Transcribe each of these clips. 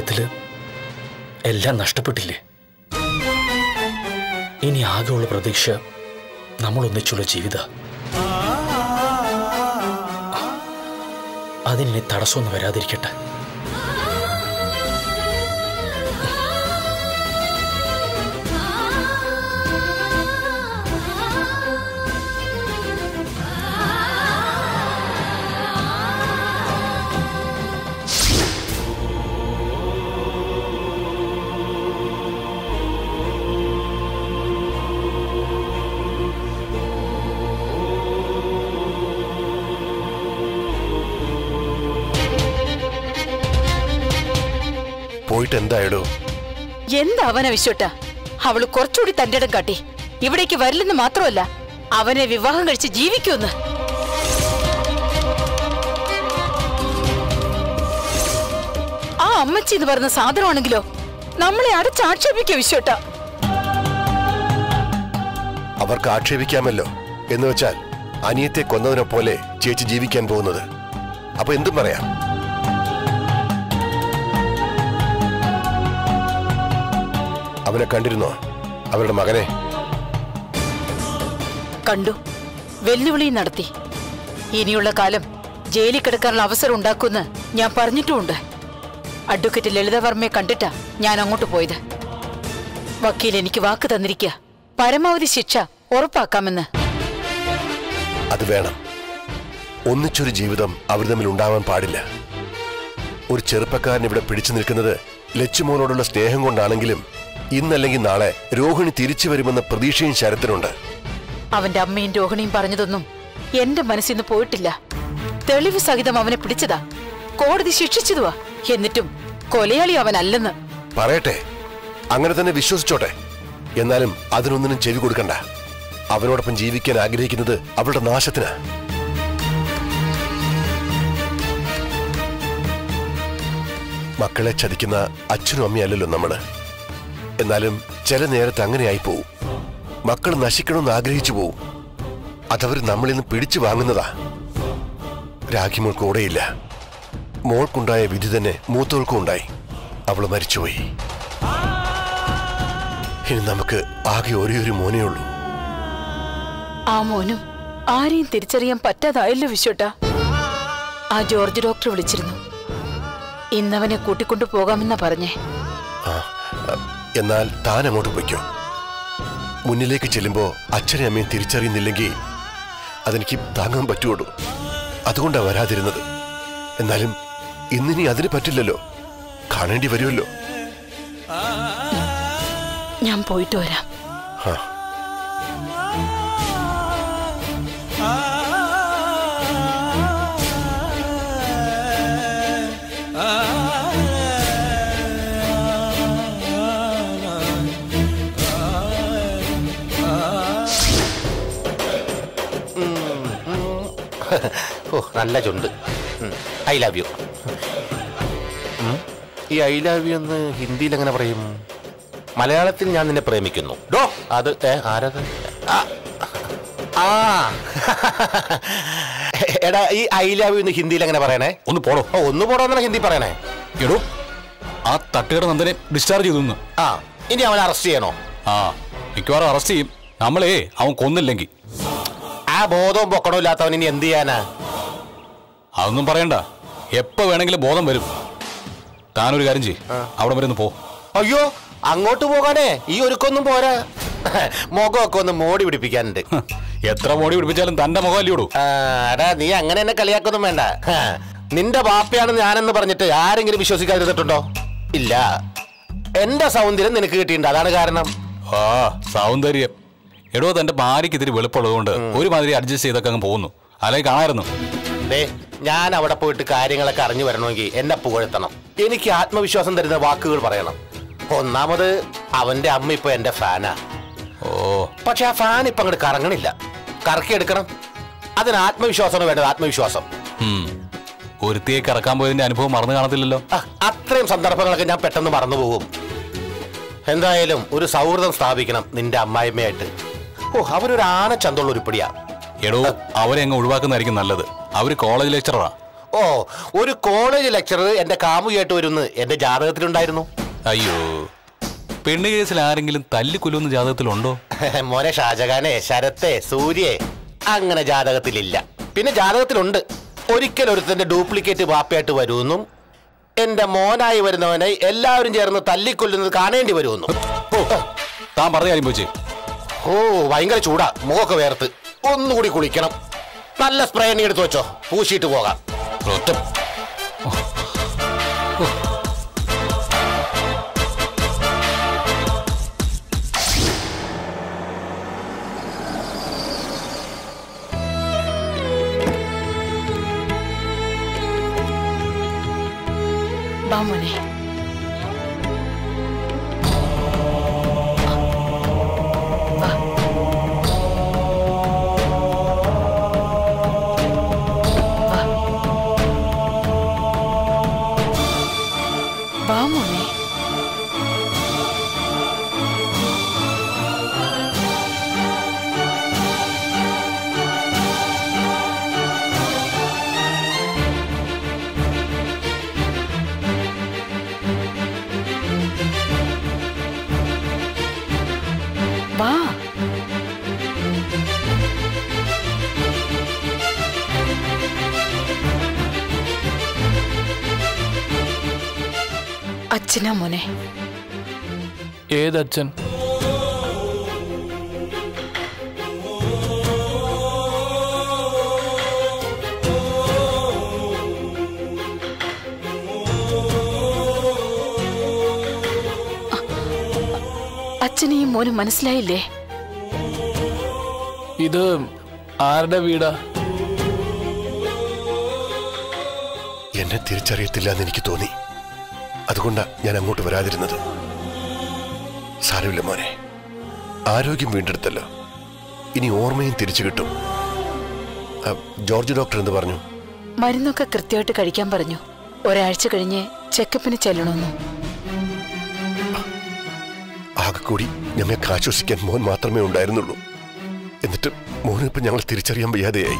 സ്നേഹത്തില് എല്ലാം നഷ്ടപ്പെട്ടില്ലേ ഇനി ആകെയുള്ള പ്രതീക്ഷ നമ്മൾ ഒന്നിച്ചുള്ള ജീവിത അതിനി തടസ്സമൊന്നും വരാതിരിക്കട്ടെ പോയിട്ട് എന്തായടോ എന്താവന വിശ്വട്ട അവള് കുറച്ചുകൂടി തന്റെ ഇടം കാട്ടി ഇവിടേക്ക് വരില്ലെന്ന് മാത്രമല്ല അവനെ വിവാഹം കഴിച്ച് ജീവിക്കുമെന്ന് ആ അമ്മച്ചി എന്ന് പറയുന്ന സാധനമാണെങ്കിലോ നമ്മളെ അടച്ചാക്ഷേപിക്കുക വിശ്വട്ട അവർക്ക് ആക്ഷേപിക്കാമല്ലോ എന്ന് വെച്ചാൽ അനിയത്തെ കൊന്നതിനെ പോലെ ചേച്ചി ജീവിക്കാൻ പോകുന്നത് അപ്പൊ എന്തും പറയാം അവനെ കണ്ടിരുന്നോ അവരുടെ മകനെ കണ്ടു വെല്ലുവിളി നടത്തി ഇനിയുള്ള കാലം ജയിലിൽ കിടക്കാനുള്ള അവസരം ഉണ്ടാക്കുമെന്ന് ഞാൻ പറഞ്ഞിട്ടുമുണ്ട് അഡ്വക്കേറ്റ് ലളിതവർമ്മയെ കണ്ടിട്ടാ ഞാൻ അങ്ങോട്ട് പോയത് വക്കീൽ എനിക്ക് വാക്ക് തന്നിരിക്കുക പരമാവധി ശിക്ഷ ഉറപ്പാക്കാമെന്ന് അത് വേണം ഒന്നിച്ചൊരു ജീവിതം അവർ തമ്മിൽ ഉണ്ടാവാൻ പാടില്ല ഒരു ചെറുപ്പക്കാരൻ ഇവിടെ പിടിച്ചു നിൽക്കുന്നത് ലച്ചുമോനോടുള്ള സ്നേഹം കൊണ്ടാണെങ്കിലും ഇന്നല്ലെങ്കിൽ നാളെ രോഹിണി തിരിച്ചു വരുമെന്ന പ്രതീക്ഷയും ശരത്തിനുണ്ട് അവന്റെ അമ്മയും രോഹിണിയും പറഞ്ഞതൊന്നും എന്റെ മനസ്സിൽ നിന്ന് പോയിട്ടില്ല തെളിവ് സഹിതം അവനെ പിടിച്ചതാ കോടതി ശിക്ഷിച്ചതുവാ എന്നിട്ടും കൊലയാളി അവനല്ലെന്ന് പറയട്ടെ അങ്ങനെ തന്നെ വിശ്വസിച്ചോട്ടെ എന്നാലും അതിനൊന്നിനും ചെവി കൊടുക്കണ്ട അവനോടൊപ്പം ജീവിക്കാൻ ആഗ്രഹിക്കുന്നത് അവളുടെ നാശത്തിനാ മക്കളെ ചതിക്കുന്ന അച്ഛനും അമ്മയല്ലല്ലോ നമ്മള് എന്നാലും ചില നേരത്ത് അങ്ങനെയായി പോവും മക്കൾ നശിക്കണമെന്ന് ആഗ്രഹിച്ചു പോവും അതവർ നമ്മളിൽ നിന്ന് പിടിച്ചു വാങ്ങുന്നതാ രാഖിമോൾ കൂടെയില്ല മോൾക്കുണ്ടായ വിധി തന്നെ മൂത്തോൾക്കും ഉണ്ടായി അവള് മരിച്ചുപോയി ഇനി നമുക്ക് ആകെ ഒരേ ഒരു മോനേ ഉള്ളൂ ആ മോനും ആരെയും തിരിച്ചറിയാൻ പറ്റാതായല്ലോ വിശ്വട്ട ആ ജോർജ് ഡോക്ടർ വിളിച്ചിരുന്നു ഇന്നവനെ കൂട്ടിക്കൊണ്ടു പോകാമെന്നാ പറഞ്ഞേ ആ അ, എന്നാൽ താൻ അങ്ങോട്ട് പൊയ്ക്കോ മുന്നിലേക്ക് ചെല്ലുമ്പോ അച്ഛനെ അമ്മയും തിരിച്ചറിയുന്നില്ലെങ്കിൽ അതെനിക്ക് താങ്ങാൻ പറ്റുള്ളൂ അതുകൊണ്ടാ വരാതിരുന്നത് എന്നാലും ഇന്നിനി അതിന് പറ്റില്ലല്ലോ കാണേണ്ടി വരുമല്ലോ ഞാൻ പോയിട്ട് വരാം ആ ഓ നല്ല ചുണ്ട് ഐ ലവ് യു ഈ ഐ ലവ് യു എന്ന് ഹിന്ദിയിൽ എങ്ങനെ പറയും മലയാളത്തിൽ ഞാൻ നിന്നെ പ്രേമിക്കുന്നു ഡോ അത് ഏ ആരത് ആ, ആ എടാ ഈ ഐ ലവ് യു എന്ന് ഹിന്ദിയിൽ എങ്ങനെ പറയണേ ഒന്ന് പോടോ ഓ ഒന്ന് പോടാന്നാണ് ഹിന്ദി പറയണേ എടോ ആ തട്ടുകട നന്ദനെ ഡിസ്ചാർജ് ചെയ്തു എന്ന്. ആ ഇനി അവനെ അറസ്റ്റ് ചെയ്യണോ ആ മിക്കവാറും അറസ്റ്റ് ചെയ്യും നമ്മളേ അവൻ കൊന്നില്ലെങ്കിൽ ആ ബോധവും പൊക്കണോ ഇല്ലാത്തവൻ ഇനി എന്ത് ചെയ്യാനാ അതൊന്നും പറയണ്ട എപ്പോ വേണമെങ്കിലും ബോധം വരും താനൊരു കാര്യം ചെയ് അവിടെ വരെ ഒന്ന് പോ അയ്യോ അങ്ങോട്ട് പോകാനേ ഈ ഒരുക്കൊന്നും പോരാ മുഖമൊക്കെ ഒന്ന് മോടി പിടിപ്പിക്കാനുണ്ട് ഹ്, എത്ര മോടി പിടിപ്പിച്ചാലും തന്റെ മുഖം അല്ലയോടൂ ആ, എടാ നീ അങ്ങനെ എന്നെ കളിയാക്കൊന്നും വേണ്ട ഹാ, നിന്റെ ബാപ്പയാണെന്ന് ഞാനെന്ന് പറഞ്ഞിട്ട് ആരെങ്കിലും വിശ്വസിക്കാതിരുന്നിട്ടുണ്ടോ ഇല്ല എന്റെ സൗന്ദര്യം നിനക്ക് കിട്ടിയിട്ടുണ്ട് അതാണ് കാരണം ആ സൗന്ദര്യം എടോ തന്റെ ഭാര്യയ്ക്ക് ഇത്തിരി വെളുപ്പുള്ളതുകൊണ്ട് ഒരുമാതിരി അഡ്ജസ്റ്റ് ചെയ്തൊക്കെ അങ്ങ് പോകുന്നു അല്ലെങ്കിൽ കാണായിരുന്നു ദേ ഞാൻ അവിടെ പോയിട്ട് കാര്യങ്ങളൊക്കെ അറിഞ്ഞു വരണമെങ്കിൽ എന്നെ പുകഴ്ത്തണം എനിക്ക് ആത്മവിശ്വാസം തരുന്ന വാക്കുകൾ പറയണം ഒന്നാമത് അവന്റെ അമ്മ ഇപ്പൊ എന്റെ ഫാനാ ഓ പക്ഷെ ആ ഫാൻ ഇപ്പൊ അങ്ങോട്ട് കറങ്ങണില്ല കറക്കിയെടുക്കണം അതിന് ആത്മവിശ്വാസമാണ് വേണ്ടത് ആത്മവിശ്വാസം ഉം. ഒരുത്തിയെ കറക്കാൻ പോയതിന്റെ അനുഭവം മറന്നു കാണത്തില്ലല്ലോ ആ, അത്രയും സന്ദർഭങ്ങളൊക്കെ ഞാൻ പെട്ടെന്ന് മറന്നു പോകും എന്തായാലും ഒരു സൗഹൃദം സ്ഥാപിക്കണം നിന്റെ അമ്മായിമ്മയായിട്ട് ഓ അവരൊരു ആനച്ചന്തുള്ള ഉരുപ്പിടിയാ എടോ അവരെ അങ്ങ് ഒഴിവാക്കുന്നതായിരിക്കും നല്ലത് അവര് കോളേജ് ലെക്ചറാ ഓ ഒരു കോളേജ് ലെക്ചറർ എന്റെ കാമുകയായിട്ട് വരുമെന്ന് എന്റെ ജാതകത്തിലുണ്ടായിരുന്നു അയ്യോ പെണ്ണ് കേസിൽ ആരെങ്കിലും തല്ലിക്കൊല്ലുന്ന ജാതകത്തിലുണ്ടോ മോനെ ഷാജഹാനെ ശരത്തെ സൂര്യെ അങ്ങനെ ജാതകത്തിലില്ല പിന്നെ ജാതകത്തിലുണ്ട് ഒരിക്കൽ ഒരുത്തന്റെ ഡ്യൂപ്ലിക്കേറ്റ് ബാപ്പയായിട്ട് വരുമെന്നും എന്റെ മോനായി വരുന്നവനെ എല്ലാവരും ചേർന്ന് തല്ലിക്കൊല്ലുന്നത് കാണേണ്ടി വരുമെന്നും ഓ താൻ പറഞ്ഞ കാര്യം പോച്ചേ ഓ ഭയങ്കര ചൂടാ മുഖമൊക്കെ വേർത്ത് ഒന്നുകൂടി കുളിക്കണം നല്ല സ്പ്രേ എണ്ണി എടുത്ത് വെച്ചോ പൂശിയിട്ട് പോകാം ഒറ്റ വാ മോനെ വാ. വാ. വാ മോനെ വാ അച്ഛനാ മോനെ ഏതച്ഛൻ അച്ഛന് ഈ മോന് മനസ്സിലായില്ലേ ഇത് ആരുടെ വീടാ എന്നെ തിരിച്ചറിയത്തില്ല എന്ന് എനിക്ക് തോന്നി അതുകൊണ്ടാ ഞാൻ അങ്ങോട്ട് വരാതിരുന്നത് സാരമില്ല മോനെ ആരോഗ്യം വീണ്ടെടുത്തല്ലോ ഇനി ഓർമ്മയും തിരിച്ചു കിട്ടും ആ, ജോർജ് ഡോക്ടർ എന്ത് പറഞ്ഞു മരുന്നൊക്കെ കൃത്യമായിട്ട് കഴിക്കാൻ പറഞ്ഞു ഒരാഴ്ച കഴിഞ്ഞ് ചെക്കപ്പിന് ചെല്ലണമെന്നു ആകെ കൂടി ഞങ്ങൾക്ക് ആശ്വസിക്കാൻ മോൻ മാത്രമേ ഉണ്ടായിരുന്നുള്ളൂ എന്നിട്ട് മോനിപ്പം ഞങ്ങൾ തിരിച്ചറിയാൻ വയ്യാതെയായി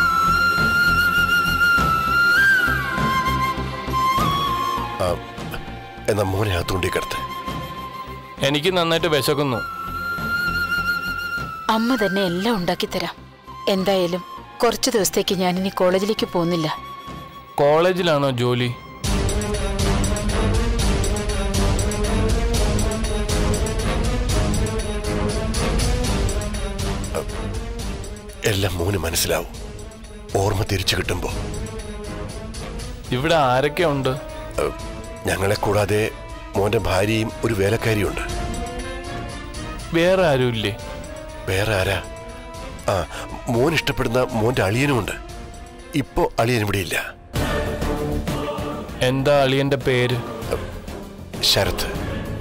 ആ, എന്നാ മോനെ അകത്തോണ്ടേ കിടത്ത് എനിക്ക് നന്നായിട്ട് വിശക്കുന്നു അമ്മ തന്നെ എല്ലാം ഉണ്ടാക്കി തരാം എന്തായാലും കുറച്ച് ദിവസത്തേക്ക് ഞാൻ ഇനി കോളേജിലേക്ക് പോകുന്നില്ല കോളേജിലാണോ ജോലി എല്ലാം മോന് മനസ്സിലാവും ഓർമ്മ തിരിച്ചു കിട്ടുമ്പോൾ ഇവിടെ ആരൊക്കെ ഉണ്ട് ഞങ്ങളെ കൂടാതെ മോന്റെ ഭാര്യയും ഒരു വേലക്കാരിയുണ്ട് വേറെ ആരുമില്ലേ വേറെ ആരാ ആ മോൻ ഇഷ്ടപ്പെടുന്ന മോന്റെ അളിയനുമുണ്ട് ഇപ്പോ അളിയൻ ഇവിടെ ഇല്ല എന്താ അളിയന്റെ പേര് ശരത്ത്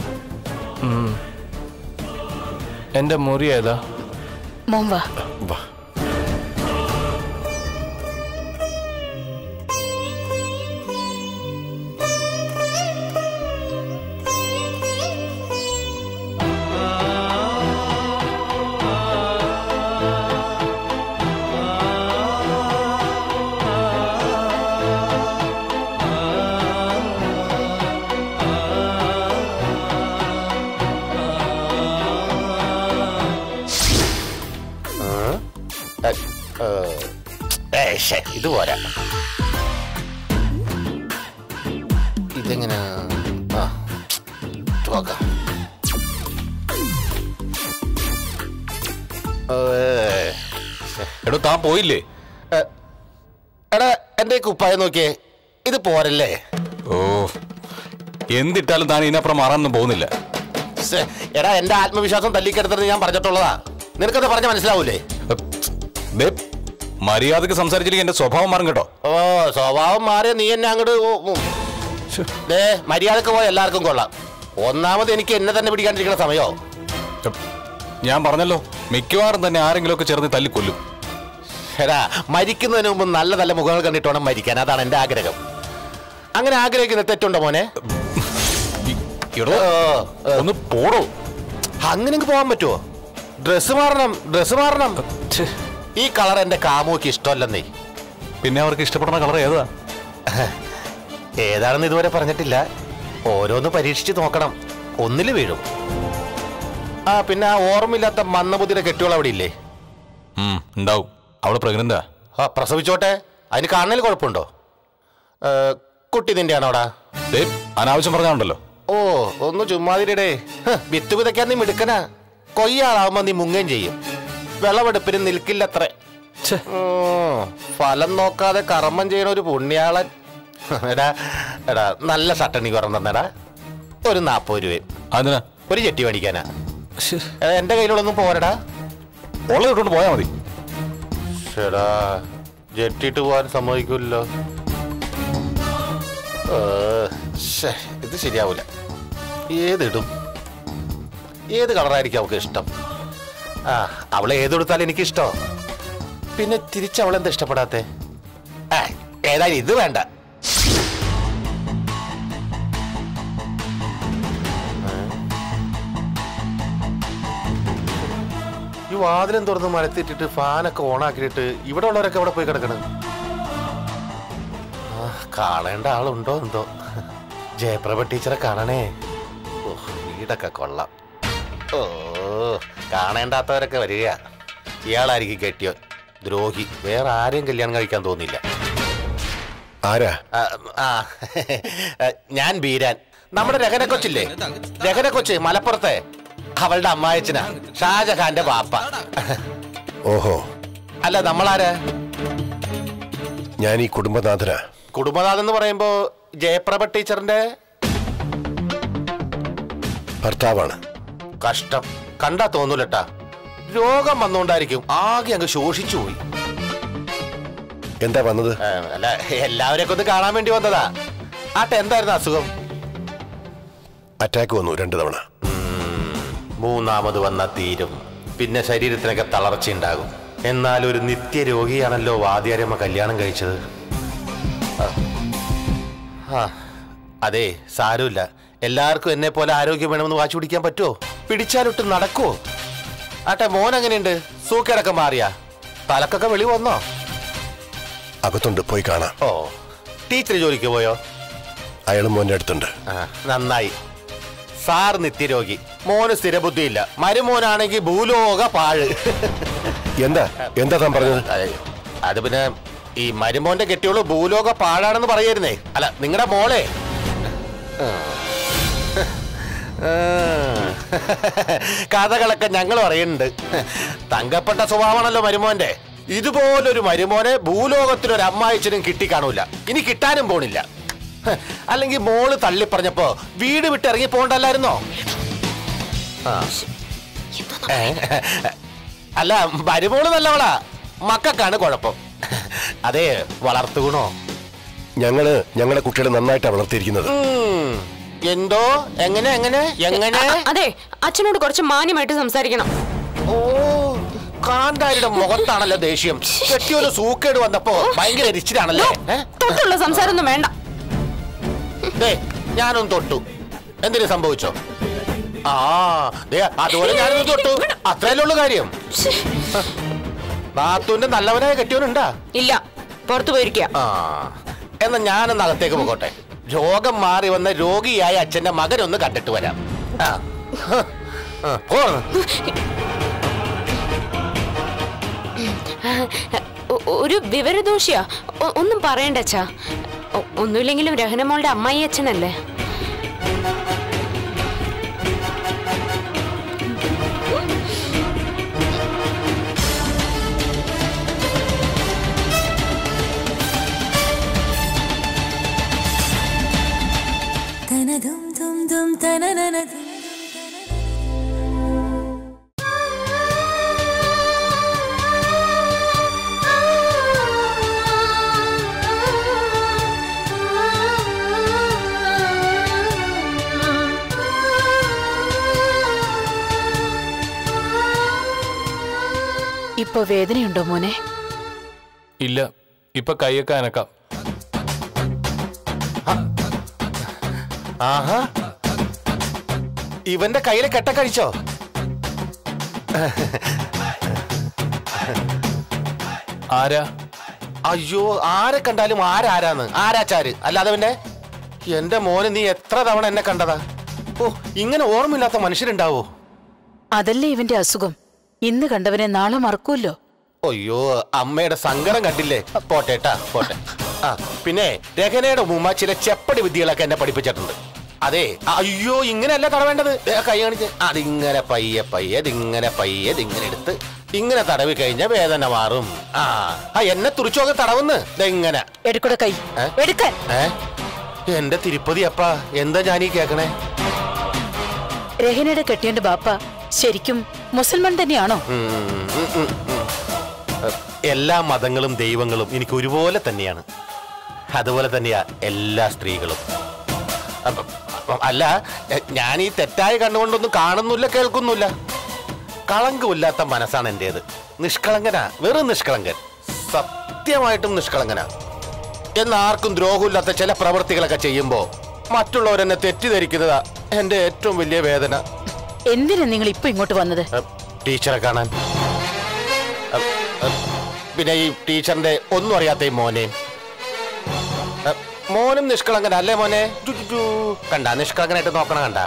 എന്റെ മുറി ഏതാ മോൻ വാ വാ ഏയ് ശ്ശെ, ഇത് പോരാ ഇതെങ്ങനെ ആ ഇത് നോക്കാം ഏയ്. എടോ താൻ പോയില്ലേ എ, എടാ എന്റെ ഈ കുപ്പായം നോക്കിയേ ഇത് പോരല്ലേ ഓ എന്തിട്ടാലും താൻ ഇതിനപ്പുറം മാറാനൊന്നും പോകുന്നില്ല ശ്ശെ, എടാ എന്റെ ആത്മവിശ്വാസം തല്ലിക്കെടുത്തത് ഞാൻ പറഞ്ഞിട്ടുള്ളതാ നിനക്കത് പറഞ്ഞ മനസ്സിലാവൂലേ ദേ, മര്യാദക്ക് സംസാരിച്ചില്ലെങ്കിൽ എന്റെ സ്വഭാവം മാറും കേട്ടോ ഓ സ്വഭാവം മാറിയ നീ എന്നെ അങ്ങോട്ട് ദേ മര്യാദക്ക് പോയ എല്ലാവർക്കും കൊള്ളാം ഒന്നാമത് എനിക്ക് എന്നെ തന്നെ പിടിക്കാണ്ടിരിക്കുന്ന സമയോ ഞാൻ പറഞ്ഞല്ലോ മിക്കവാറും തന്നെ ആരെങ്കിലുമൊക്കെ ചേർന്ന് തല്ലിക്കൊല്ലും എടാ മരിക്കുന്നതിന് മുമ്പ് നല്ല നല്ല മുഖങ്ങൾ കണ്ടിട്ട് വേണം മരിക്കാൻ അതാണ് എന്റെ ആഗ്രഹം അങ്ങനെ ആഗ്രഹിക്കുന്ന തെറ്റുണ്ടോ മോനെ എടോ ഓ, ഓ. ഒന്ന് പോടോ അങ്ങനെ പോകാൻ പറ്റുമോ ഡ്രസ് മാറണം ഡ്രസ് മാറണം ഛെ, ഈ കളർ എന്റെ കാമുക്ക് ഇഷ്ടമല്ലെന്നേ പിന്നെ അവർക്ക് ഇഷ്ടപ്പെടുന്ന കളർ ഏതാ ഏതാണെന്ന് ഇതുവരെ പറഞ്ഞിട്ടില്ല ഓരോന്ന് പരീക്ഷിച്ച് നോക്കണം ഒന്നില് വീഴും ആ പിന്നെ ആ ഓർമ്മയില്ലാത്ത മന്ദബുദ്ധിയുടെ കെട്ടുകൾ അവിടെ ഇല്ലേ ഉം, ഉണ്ടാവും അവള് പ്രഗ്നന്റാ ആ പ്രസവിച്ചോട്ടെ അതിന് കാണൽ കുഴപ്പമുണ്ടോ ഏ, കുട്ടി നിന്റെ ആണോ അവിടെ ദേ അനാവശ്യം പറഞ്ഞാണ്ടല്ലോ ഓ ഒന്ന് ചുമ്മാതിരിടേ ഹ്, വിത്ത് വിതയ്ക്കാൻ നീ മിടുക്കനാ കൊയ്യാളാവുമ്പോ നീ മുങ്ങുകയും ചെയ്യും വിളവെടുപ്പിന് നിൽക്കില്ലത്ര ഉം, ഫലം നോക്കാതെ കർമ്മം ചെയ്യണ ഒരു പുണ്യാളൻ എടാ എടാ നല്ല ഷട്ടണി കുറം തന്നെടാ ഒരു നാപ്പത് രൂപയും അതിനാ ഒരു ചെട്ടി മേടിക്കാനാ എടാ, എന്റെ കയ്യിലുള്ളൊന്നും പോരടാ ഉള്ളത് ഇട്ടുകൊണ്ട് പോയാൽ മതി ചേടാ ജെറ്റിട്ട് പോകാൻ സമ്മതിക്കില്ലല്ലോ ഇത് ശരിയാവൂല ഏതിടും ഏത് കളറായിരിക്കും അവൾക്ക് ഇഷ്ടം ആ അവളെ ഏതെടുത്താലും എനിക്ക് ഇഷ്ടം പിന്നെ തിരിച്ച് അവളെന്താ ഇഷ്ടപ്പെടാത്തെ ആ ഏതായാലും ഇത് വേണ്ട ഈ വാതിലും തുറന്ന് മരത്തിട്ടിട്ട് ഫാനൊക്കെ ഓണാക്കിയിട്ട് ഇവിടെ ഉള്ളവരൊക്കെ അവിടെ പോയി കിടക്കണം ആ, കാണേണ്ട ആളുണ്ടോ എന്തോ ജയപ്രഭ ടീച്ചറെ കാണണേ ഓ വീടൊക്കെ കൊള്ളാം ഓ കാണേണ്ടാത്തവരൊക്കെ വരിക ഇയാളായിരിക്കും കെട്ടിയോ ദ്രോഹി വേറെ ആരെയും കല്യാണം കഴിക്കാൻ തോന്നില്ല ആരാ ആ, ആ ഞാൻ ബീരാൻ നമ്മുടെ രഹന കൊച്ചില്ലേ രഹന കൊച്ച് മലപ്പുറത്തെ അവളുടെ അമ്മായച്ചനാ ഷാജഹാന്റെ ബാപ്പ ഓഹോ അല്ല നമ്മളാരാ ഞാൻ ഈ കുടുംബനാഥനാ കുടുംബനാഥ് എന്ന് പറയുമ്പോ ജയപ്രഭ ടീച്ചറിന്റെ ഭർത്താവാണ് കഷ്ടം കണ്ടാ തോന്നൂലട്ടാ രോഗം വന്നുകൊണ്ടായിരിക്കും ആകെ അങ്ങ് ശോഷിച്ചു പോയി എന്താ വന്നത് ഏ, അല്ല എല്ലാവരെയൊക്കെ ഒന്ന് കാണാൻ വേണ്ടി വന്നതാ ആട്ടെ എന്തായിരുന്നു അസുഖം അറ്റാക്ക് വന്നു രണ്ടു തവണ മൂന്നാമത് വന്ന തീരും പിന്നെ ശരീരത്തിനൊക്കെ തളർച്ചയുണ്ടാകും എന്നാൽ ഒരു നിത്യരോഗിയാണല്ലോ വാദ്യാരമ്മ കല്യാണം കഴിച്ചത് ആ. ആ അതെ സാരമില്ല എല്ലാവർക്കും എന്നെ പോലെ ആരോഗ്യം വേണമെന്ന് വാശി പിടിക്കാൻ പറ്റുമോ പിടിച്ചാലൊട്ട് നടക്കുവോ ആട്ടെ മോൻ എങ്ങനെയുണ്ട് സൂക്കേടൊക്കെ മാറിയാ തലക്കൊക്കെ വെളി വന്നോ അകത്തുണ്ട് പോയി കാണാം ഓ ടീച്ചർ ജോലിക്ക് പോയോ അയാൾ മോന്റെ അടുത്തുണ്ട് ആ, നന്നായി സാർ നിത്യരോഗി മോന് സ്ഥിരബുദ്ധിയില്ല മരുമോനാണെങ്കിൽ ഭൂലോക പാഴ് എന്താ എന്താ താൻ പറഞ്ഞത് അതെ, അത് പിന്നെ ഈ മരുമോന്റെ കെട്ടിയോള് ഭൂലോക പാഴാണെന്ന് പറയായിരുന്നേ അല്ല നിങ്ങളുടെ മോളെ കഥകളൊക്കെ ഞങ്ങൾ പറയുന്നുണ്ട് തങ്കപ്പെട്ട സ്വഭാവമാണല്ലോ മരുമോന്റെ ഇതുപോലൊരു മരുമോനെ ഭൂലോകത്തിലൊരു അമ്മായിച്ചനും കിട്ടിക്കാണൂല ഇനി കിട്ടാനും പോണില്ല അല്ലെങ്കിൽ മോള് തള്ളി പറഞ്ഞപ്പോ വീട് വിട്ട് ഇറങ്ങി പോണ്ടല്ലായിരുന്നോ ആ. ഏ? അല്ല മരുമോള് നല്ലവളാ മക്കൾക്കാണ് കുഴപ്പം അതെ വളർത്തുകണോ ഞങ്ങള് ഞങ്ങളുടെ കുട്ടികളെ നന്നായിട്ടാണ് വളർത്തിയിരിക്കുന്നത് ഉം. എന്തോ എങ്ങനെ എങ്ങനെ എങ്ങനെ അതെ അച്ഛനോട് കുറച്ച് മാന്യമായിട്ട് സംസാരിക്കണം ഓ കാന്താരിയുടെ മുഖത്താണല്ലോ ദേഷ്യം കെട്ടിയൊരു സൂക്കേട് വന്നപ്പോ ഭയങ്കര എരിച്ചിലാണല്ലേ ഏ? തൊട്ടുള്ള സംസാരമൊന്നും വേണ്ട ദേ ഞാനൊന്ന് തൊട്ടു എന്തിനു സംഭവിച്ചോ ആ ദേ അതുപോലെ ഞാനൊന്ന് തൊട്ടു അത്രയല്ലേ ഉള്ളു കാര്യം നാത്തൂന്റെ നല്ലവനായ കെട്ടിയവനുണ്ടാ ഇല്ല പുറത്തു പോയിരിക്കുക ആ എന്നാ ഞാനൊന്ന് അകത്തേക്ക് പോകട്ടെ രോഗം മാറി വന്ന രോഗിയായ അച്ഛന്റെ മകനൊന്ന് കണ്ടിട്ട് വരാം ആ. ആ, പോ. ഒ- ഒരു വിവരദോഷിയാ ഒ- ഒന്നും പറയണ്ട അച്ഛാ ഒ- ഒന്നുമില്ലെങ്കിലും രഹനമോളുടെ അമ്മായി അച്ഛനല്ലേ തനതും തും തും തനനനതും ഇപ്പൊ വേദനയുണ്ടോ മോനെ ഇല്ല ഇപ്പൊ കൈയൊക്കെ അനക്കാം ആഹാ ഇവന്റെ കയ്യിലെ കെട്ട കഴിച്ചോ ആരാ അയ്യോ ആരെ കണ്ടാലും ആരാരാന്ന് ആരാച്ചാര് അല്ലാതെ പിന്നെ എന്റെ മോന് നീ എത്ര തവണ എന്നെ കണ്ടതാ ഓ ഇങ്ങനെ ഓർമ്മയില്ലാത്ത മനുഷ്യരുണ്ടാവോ അതല്ലേ ഇവന്റെ അസുഖം ഇന്ന് കണ്ടവനെ നാളെ മറക്കൂല്ലോ അയ്യോ അമ്മയുടെ സങ്കടം കണ്ടില്ലേ പോട്ടേട്ടാ പോട്ടെ ആ പിന്നെ രഹനയുടെ ഉമ്മ ചില ചെപ്പടി വിദ്യകളൊക്കെ എന്നെ പഠിപ്പിച്ചിട്ടുണ്ട് അതെ അയ്യോ ഇങ്ങനെയല്ല തടവേണ്ടത് ദേ, കൈ കാണിച്ച് അതിങ്ങനെ പയ്യെ പയ്യെ ഇതിങ്ങനെ പയ്യെ ഇതിങ്ങനെ എടുത്ത് ഇങ്ങനെ തടവി കഴിഞ്ഞാൽ വേദന മാറും ആ ആ എന്നെ തുറിച്ചൊക്കെ തടവുന്ന് ഇതെങ്ങനെ എടുക്കട കൈ ഏ? എടുക്കാൻ ഏ എന്റെ തിരുപ്പതി അപ്പാ എന്താ ഞാനീ കേക്കണേ രഹനയുടെ കെട്ടിയന്റെ ബാപ്പ ശരിക്കും മുസൽമാൻ തന്നെയാണോ ഉം, ഉം, ഉം, ഉം. എല്ലാ മതങ്ങളും ദൈവങ്ങളും എനിക്ക് ഒരുപോലെ തന്നെയാണ് അതുപോലെ തന്നെയാ എല്ലാ സ്ത്രീകളും അപ്പ- അപ്പ- അല്ല എ, ഞാൻ ഈ തെറ്റായ കണ്ണുകൊണ്ടൊന്നും കാണുന്നില്ല കേൾക്കുന്നില്ല കളങ്കമില്ലാത്ത മനസ്സാണ് എന്റേത് നിഷ്കളങ്കനാ വെറും നിഷ്കളങ്കൻ സത്യമായിട്ടും നിഷ്കളങ്കനാ എന്നാർക്കും ദ്രോഹമില്ലാത്ത ചില പ്രവൃത്തികളൊക്കെ ചെയ്യുമ്പോ മറ്റുള്ളവരെന്നെ തെറ്റിദ്ധരിക്കുന്നതാ എന്റെ ഏറ്റവും വലിയ വേദന എന്തിനാ നിങ്ങൾ ഇപ്പൊ ഇങ്ങോട്ട് വന്നത് അ, ടീച്ചറെ കാണാൻ അ, അ, പിന്നെ ഈ ടീച്ചറിന്റെ ഒന്നും അറിയാത്ത ഈ മോനെയും അ, മോനും നിഷ്കളങ്കൻ അല്ലേ മോനെ ടു, ടു, ടു. കണ്ട നിഷ്കളങ്കനായിട്ട് നോക്കണം കണ്ട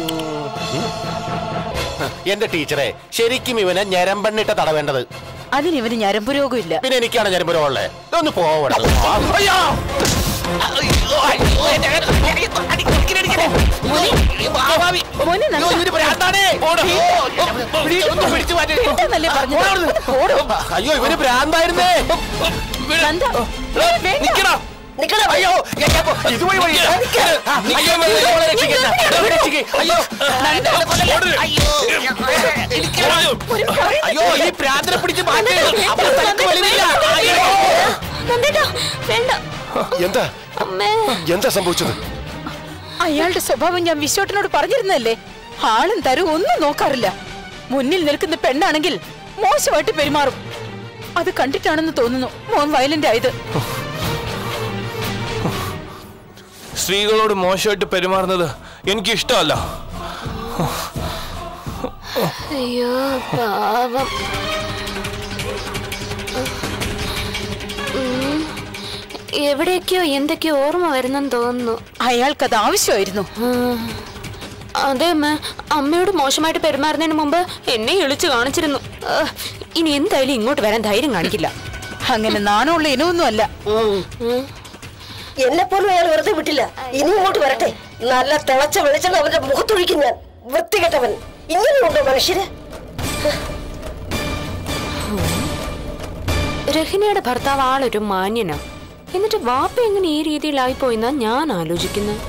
എന്റെ ടീച്ചറെ ശരിക്കും ഇവനെ ഞരമ്പണ്ണിട്ട് തടവേണ്ടത് അതിന് ഇവന് ഞരമ്പ് രോഗമില്ല പിന്നെ എനിക്കാണ് ഞരമ്പ് രോഗമുള്ളത് ഇതൊന്ന് പോവണം അയ്യോ മോനെ എന്താന്നല്ലേ പറഞ്ഞത്? ഓടോ. അയ്യോ ഇവന് ഭ്രാന്തായിരുന്നേ നന്ദ, വേണ്ട. അയ്യോ ഇതുവഴി വഴി അയ്യോ ഇവനെ രക്ഷിക്കണ്ട. ഇവനെ രക്ഷിക്ക്. അയ്യോ അയ്യോ ഈ പ്രാന്തനെ പിടിച്ച് മാറ്റി അവന്റെ തലക്ക് വെളിവില്ല അയ്യോ നന്ദേട്ടാ വേണ്ട എന്താ അമ്മേ എന്താ സംഭവിച്ചത് അയാളുടെ സ്വഭാവം ഞാൻ വിശ്വട്ടിനോട് പറഞ്ഞിരുന്നല്ലേ ആളും തരും ഒന്നും നോക്കാറില്ല മുന്നിൽ നിൽക്കുന്ന പെണ്ണാണെങ്കിൽ മോശമായിട്ട് പെരുമാറും അത് കണ്ടിട്ടാണെന്ന് തോന്നുന്നു മോൻ വയലന്റ് ആയത് സ്ത്രീകളോട് മോശമായിട്ട് പെരുമാറുന്നത് എനിക്ക് ഇഷ്ടമല്ല അയ്യോ പാവം ഉം. എവിടെയൊക്കെയോ എന്തൊക്കെയോ ഓർമ്മ വരുന്നെന്ന് തോന്നുന്നു അയാൾക്കത് ആവശ്യമായിരുന്നു ആ. അതെ അമ്മ അമ്മയോട് മോശമായിട്ട് പെരുമാറുന്നതിന് മുമ്പ് എന്നെ ഇളിച്ചു കാണിച്ചിരുന്നു ആ, ഇനി എന്തായാലും ഇങ്ങോട്ട് വരാൻ ധൈര്യം കാണിക്കില്ല അങ്ങനെ നാണമുള്ള ഇനമൊന്നും അല്ല എന്നെ പോലും അയാൾ വെറുതെ വിട്ടില്ല ഇനി ഇങ്ങോട്ട് വരട്ടെ നല്ല തിളച്ച വെളിച്ചെണ്ണ അവന്റെ മുഖത്തൊഴിക്കും ഞാൻ വൃത്തികെട്ടവൻ ഇങ്ങനെയുണ്ടോ മനുഷ്യര് രഹിനയുടെ ഭർത്താവ് ആളൊരു മാന്യനാ എന്നിട്ട് വാപ്പ എങ്ങനെ ഈ രീതിയിലായിപ്പോയിന്നാ ഞാൻ ആലോചിക്കുന്നത്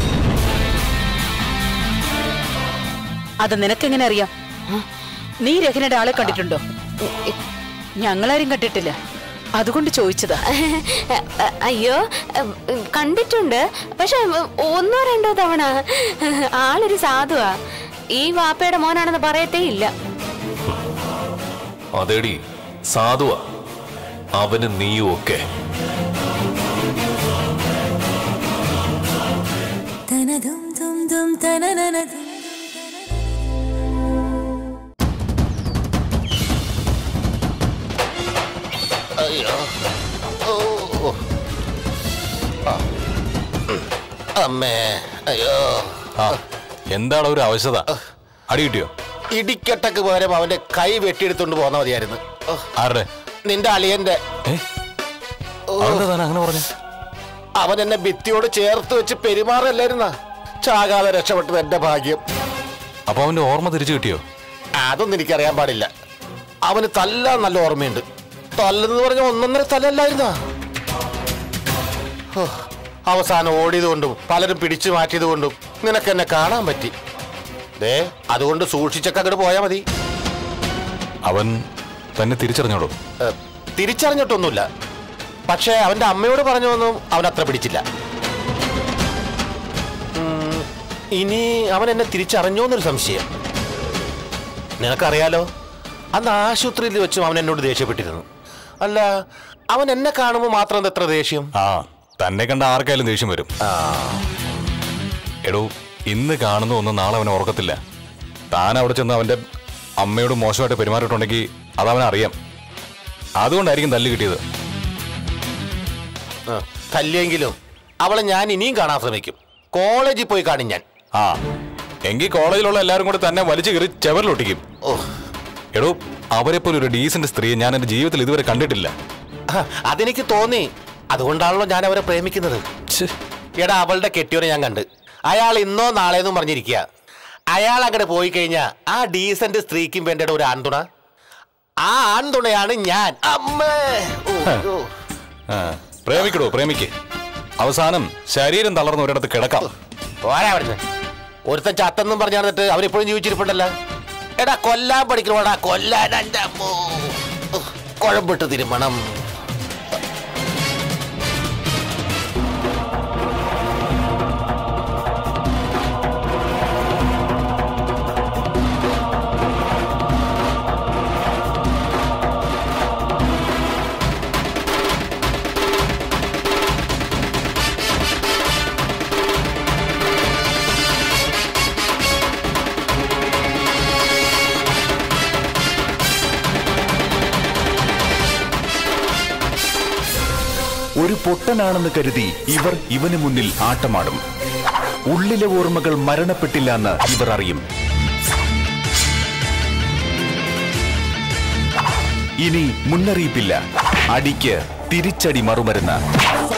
അത് നിനക്കെങ്ങനെ അറിയാം നീ രഹനയുടെ ആളെ കണ്ടിട്ടുണ്ടോ ഞങ്ങളാരും കണ്ടിട്ടില്ല അതുകൊണ്ട് ചോദിച്ചതാ അയ്യോ ഉം, കണ്ടിട്ടുണ്ട് പക്ഷെ ഒന്നോ രണ്ടോ തവണ ആളൊരു സാധുവാ ഈ വാപ്പയുടെ മോനാണെന്ന് പറയത്തേ ഇല്ല അതേടി സാധുവാ അവന് നീയും ഒക്കെ തനതും തും തും തനനനതും അയ്യോ ഓ ആ. ഉം. അമ്മേ അയ്യോ ആ എന്താണ് ഒരു ആവശ്യത അടി കിട്ടിയോ ഇടിക്കട്ടക്ക് പകരം അവന്റെ കൈ വെട്ടിയെടുത്തോണ്ട് പോന്നാ മതിയായിരുന്നു ഓ, ആരുടെ നിന്റെ അളിയന്റെ ഏ അതെന്താ താൻ അങ്ങനെ പറഞ്ഞു അവൻ എന്നെ ഭിത്തിയോട് ചേർത്ത് വെച്ച് പെരുമാറല്ലായിരുന്ന ചാകാതെ രക്ഷപ്പെട്ടത് എന്റെ ഭാഗ്യം അപ്പൊ അവന്റെ ഓർമ്മ തിരിച്ചു കിട്ടിയോ അതൊന്നും എനിക്കറിയാൻ പാടില്ല അവന് തല്ലാൻ നല്ല ഓർമ്മയുണ്ട് തല്ലെന്ന് പറഞ്ഞ ഒന്നൊന്നര തല്ലല്ലായിരുന്ന അവസാനം ഓടിയത് കൊണ്ടും പലരും പിടിച്ചു മാറ്റിയത് കൊണ്ടും നിനക്ക് എന്നെ കാണാൻ പറ്റി ദേ അതുകൊണ്ട് സൂക്ഷിച്ചൊക്കെ അങ്ങോട്ട് പോയാ മതി അവൻ തന്നെ തിരിച്ചറിഞ്ഞോളൂ ഏ, തിരിച്ചറിഞ്ഞിട്ടൊന്നുമില്ല പക്ഷേ അവന്റെ അമ്മയോട് പറഞ്ഞൊന്നും അവൻ അത്ര പിടിച്ചില്ല ഉം, ഇനി അവൻ എന്നെ തിരിച്ചറിഞ്ഞോന്നൊരു സംശയം നിനക്കറിയാലോ അന്ന് ആശുപത്രിയിൽ വെച്ചും അവൻ എന്നോട് ദേഷ്യപ്പെട്ടിരുന്നു അല്ല അവൻ എന്നെ കാണുമ്പോൾ മാത്രം എന്താ എത്ര ദേഷ്യം ആ തന്നെ കണ്ട ആർക്കായാലും ദേഷ്യം വരും എടോ ഇന്ന് കാണുന്ന ഒന്നും നാളെ അവനെ ഓർക്കത്തില്ല താൻ അവിടെ ചെന്ന് അവന്റെ അമ്മയോട് മോശമായിട്ട് പെരുമാറിയിട്ടുണ്ടെങ്കിൽ അതവനെ അറിയാം അതുകൊണ്ടായിരിക്കും തല്ല് കിട്ടിയത് ആ, തല്ലിയെങ്കിലും അവളെ ഞാൻ ഇനിയും കാണാൻ ശ്രമിക്കും കോളേജിൽ പോയി കാണും ഞാൻ ആ എങ്കിൽ കോളേജിലുള്ള എല്ലാവരും കൂടെ തന്നെ വലിച്ചു കയറി ചെവറിലൊട്ടിക്കും ഓ എടോ അവരെ പോലെ ഒരു ഡീസന്റ് സ്ത്രീയെ ഞാൻ എന്റെ ജീവിതത്തിൽ ഇതുവരെ കണ്ടിട്ടില്ല ആ, അതെനിക്ക് തോന്നി അതുകൊണ്ടാണല്ലോ ഞാൻ അവരെ പ്രേമിക്കുന്നത് എടാ അവളുടെ കെട്ടിയോനെ ഞാൻ കണ്ട് അയാൾ ഇന്നോ നാളെന്നും പറഞ്ഞിരിക്കുക അയാൾ അങ്ങോട്ട് പോയി കഴിഞ്ഞാൽ ആ ഡീസന്റ് സ്ത്രീക്കും വേണ്ട ഒരു ആൺതുണ ആ ആൺതുണയാണ് ഞാൻ അമ്മേ ഓ, ഓ. ആ, പ്രേമിക്കടോ പ്രേമിക്ക് അവസാനം ശരീരം തളർന്ന ഒരിടത്ത് കിടക്കാം പോരാ അവിടുന്ന് ഒരുത്തൻ ചത്തെന്നും പറഞ്ഞു നടന്നിട്ട് അവരിപ്പോഴും ജീവിച്ചിരിപ്പുണ്ടല്ലോ എടാ കൊല്ലാൻ പഠിക്കണോടാ കൊല്ലാൻ എൻ്റെ അമ്മോ ഉഹ്, കുഴമ്പിട്ട് തിരുമണം ഒരു പൊട്ടനാണെന്ന് കരുതി ഇവർ ഇവന് മുന്നിൽ ആട്ടമാടും ഉള്ളിലെ ഓർമ്മകൾ മരണപ്പെട്ടില്ല എന്ന് ഇവർ അറിയും ഇനി മുന്നറിയിപ്പില്ല അടിക്ക് തിരിച്ചടി മറുമരുന്ന്